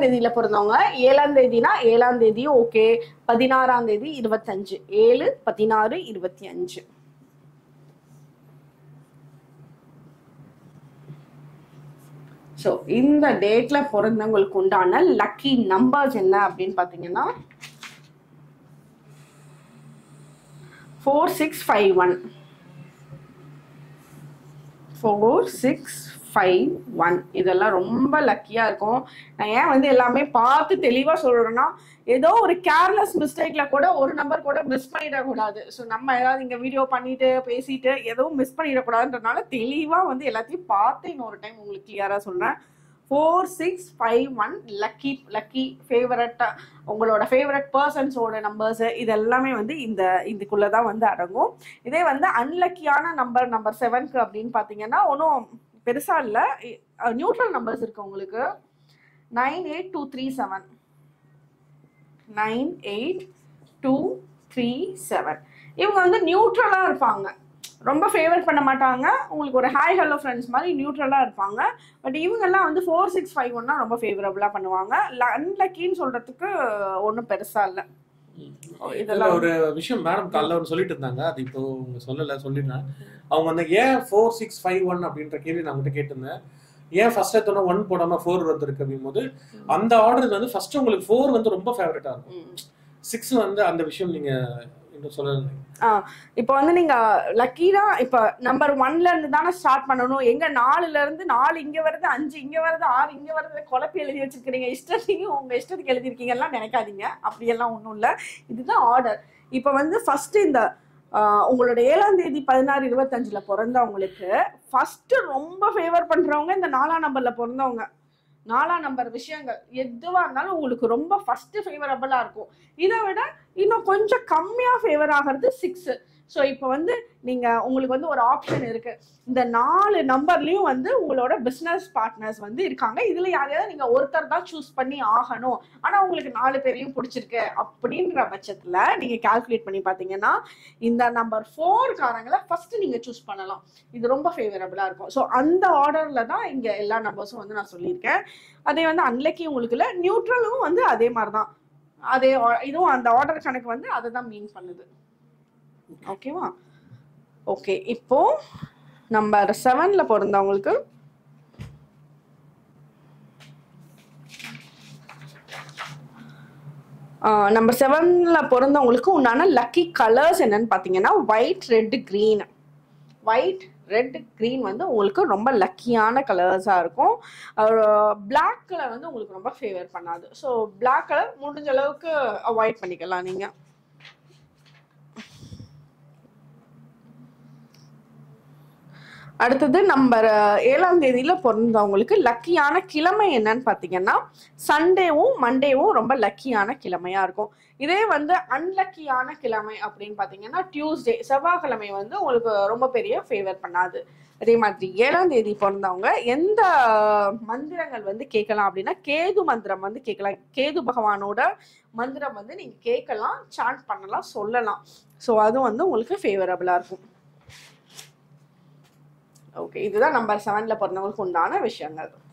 தேதியில பிறந்தவங்க ஏழாம் தேதினா ஏழாம் தேதியும் ஓகே பதினாறாம் தேதி இருபத்தஞ்சு ஏழு பதினாறு இருபத்தி அஞ்சு ஸோ இந்த டேட்ல பிறந்தவங்களுக்கு உண்டான லக்கி நம்பர்ஸ் என்ன அப்படின்னு பார்த்தீங்கன்னா four six five one four six five one இதெல்லாம் ரொம்ப லக்கியாக இருக்கும் நான் ஏன் வந்து எல்லாமே பார்த்து தெளிவாக சொல்கிறேன்னா ஏதோ ஒரு கேர்லெஸ் மிஸ்டேக்ல கூட ஒரு நம்பர் கூட மிஸ் பண்ணிடக்கூடாது ஸோ நம்ம ஏதாவது இங்கே வீடியோ பண்ணிட்டு பேசிட்டு எதுவும் மிஸ் பண்ணிடக்கூடாதுன்றனால தெளிவாக வந்து எல்லாத்தையும் பார்த்து இன்னொரு டைம் உங்களுக்கு கிளியராக சொல்கிறேன் four six five one lucky lucky favourite உங்களோட ஃபேவரட் பர்சன்ஸோட நம்பர்ஸ் இது எல்லாமே வந்து இந்த இதுக்குள்ளே தான் வந்து அடங்கும் இதே வந்து அன்லக்கியான நம்பர் நம்பர் செவன்க்கு அப்படின்னு பார்த்தீங்கன்னா ஒன்றும் பெருசாக இல்லை நியூட்ரல் நம்பர்ஸ் இருக்கு உங்களுக்கு nine eight two three seven nine eight two three seven இவங்க வந்து நியூட்ரலாக இருப்பாங்க ரொம்ப ஃபேவர் பண்ண மாட்டாங்க உங்களுக்கு ஒரு ஹாய் ஹலோ ஃப்ரெண்ட்ஸ் மாதிரி நியூட்ரலாக இருப்பாங்க பட் இவங்கெல்லாம் வந்து ஃபோர் சிக்ஸ் ஃபைவ் ஒன்னா ரொம்ப ஃபேவரபுளாக பண்ணுவாங்க அன்லக்கின்னு சொல்கிறதுக்கு ஒன்றும் பெருசாக இல்லை இதுல இதெல்லாம் ஒரு விஷயம் மேடம் காலைல ஒன்று சொல்லிட்டு இருந்தாங்க அது இப்போ உங்க சொல்லல சொல்லிடுறேன் அவங்க வந்து ஏன் ஃபோர் சிக்ஸ் ஃபைவ் ஒன் அப்படின்ற கேள்வி நான் உங்ககிட்ட கேட்டிருந்தேன் ஏன் ஃபர்ஸ்ட் எடுத்தோன்னா ஒன் போடாம ஃபோர் வந்திருக்கு அப்படிங்கும் போது அந்த ஆர்டர் வந்து ஃபர்ஸ்ட் உங்களுக்கு ஃபோர் வந்து ரொம்ப ஃபேவரட்டா இருக்கும் ம். சிக்ஸ் வந்து அந்த விஷயம் நீங்க இன்னும் சொல்லல இப்போ வந்து நீங்க லக்கீனா இப்போ நம்பர் ஒன்ல இருந்து தானே ஸ்டார்ட் பண்ணணும் எங்க நாலுல இருந்து நாலு இங்க வருது அஞ்சு இங்க வருது ஆறு இங்க வருது குழப்பி எழுதி வச்சிருக்கீங்க இஷ்டத்துக்கு உங்க இஷ்டத்துக்கு எழுதிருக்கீங்கலாம் நினைக்காதீங்க அப்படியெல்லாம் ஒன்றும் இல்லை இதுதான் ஆர்டர் இப்போ வந்து ஃபர்ஸ்ட் இந்த ஆஹ், உங்களோட ஏழாம் தேதி பதினாறு இருபத்தஞ்சுல பிறந்தவங்களுக்கு ஃபர்ஸ்ட் ரொம்ப ஃபேவர் பண்றவங்க இந்த நாலாம் நம்பர்ல பிறந்தவங்க நாலாம் நம்பர் விஷயங்கள் எதுவா இருந்தாலும் உங்களுக்கு ரொம்ப ஃபர்ஸ்ட் ஃபேவரபிளா இருக்கும் இதை விட இன்னும் கொஞ்சம் கம்மியா ஃபேவர் ஆகிறது சிக்ஸ் ஸோ இப்போ வந்து நீங்க உங்களுக்கு வந்து ஒரு ஆப்ஷன் இருக்கு இந்த நாலு நம்பர்லயும் வந்து உங்களோட பிசினஸ் பார்ட்னர்ஸ் வந்து இருக்காங்க இதுல யாரையாவது நீங்க ஒருத்தர் தான் சூஸ் பண்ணி ஆகணும் ஆனா உங்களுக்கு நாலு பேரையும் பிடிச்சிருக்கு அப்படின்ற பட்சத்துல நீங்க கால்குலேட் பண்ணி பாத்தீங்கன்னா இந்த நம்பர் ஃபோர் காரங்களை ஃபர்ஸ்ட் நீங்க சூஸ் பண்ணலாம் இது ரொம்ப ஃபேவரபிளா இருக்கும் ஸோ அந்த ஆர்டர்ல தான் இங்க எல்லா நம்பர்ஸும் வந்து நான் சொல்லியிருக்கேன் அதே வந்து அன்லக்கி உங்களுக்கு இல்லை நியூட்ரலும் வந்து அதே மாதிரி தான் அதே or- இதுவும் அந்த ஆர்டர் கணக்கு வந்து அதை தான் மீன் பண்ணுது ஓகேவா ஓகே இப்போ நம்பர் செவன்ல பிறந்தவங்களுக்கு நம்பர் செவன்ல பிறந்தவங்களுக்கு உண்டான லக்கி கலர்ஸ் என்னன்னு பார்த்தீங்கன்னா white red green white red green வந்து உங்களுக்கு ரொம்ப லக்கியான கலர்ஸாக இருக்கும் பிளாக் கலர் வந்து உங்களுக்கு ரொம்ப ஃபேவர் பண்ணாது ஸோ பிளாக் கலர் முடிஞ்ச அளவுக்கு அவாய்ட் பண்ணிக்கலாம் நீங்கள் அடுத்தது நம்பர் ஏழாம் தேதியில பிறந்தவங்களுக்கு லக்கியான கிழமை என்னன்னு பார்த்தீங்கன்னா சண்டேவும் மண்டேவும் ரொம்ப லக்கியான கிழமையா இருக்கும் இதே வந்து அன்லக்கியான கிழமை அப்படின்னு பார்த்தீங்கன்னா டியூஸ்டே செவ்வாய்க்கிழமை வந்து உங்களுக்கு ரொம்ப பெரிய ஃபேவர் பண்ணாது அதே மாதிரி ஏழாம் தேதி பிறந்தவங்க எந்த மந்திரங்கள் வந்து கேட்கலாம் அப்படின்னா கேது மந்திரம் வந்து கேட்கலாம் கேது பகவானோட மந்திரம் வந்து நீங்க கேட்கலாம் சாண்ட் பண்ணலாம் சொல்லலாம் ஸோ அதுவும் வந்து உங்களுக்கு ஃபேவரபிளா இருக்கும் ஓகே இதுதான் நம்பர் செவன்ல பிறந்தவங்களுக்கு உண்டான விஷயங்கள்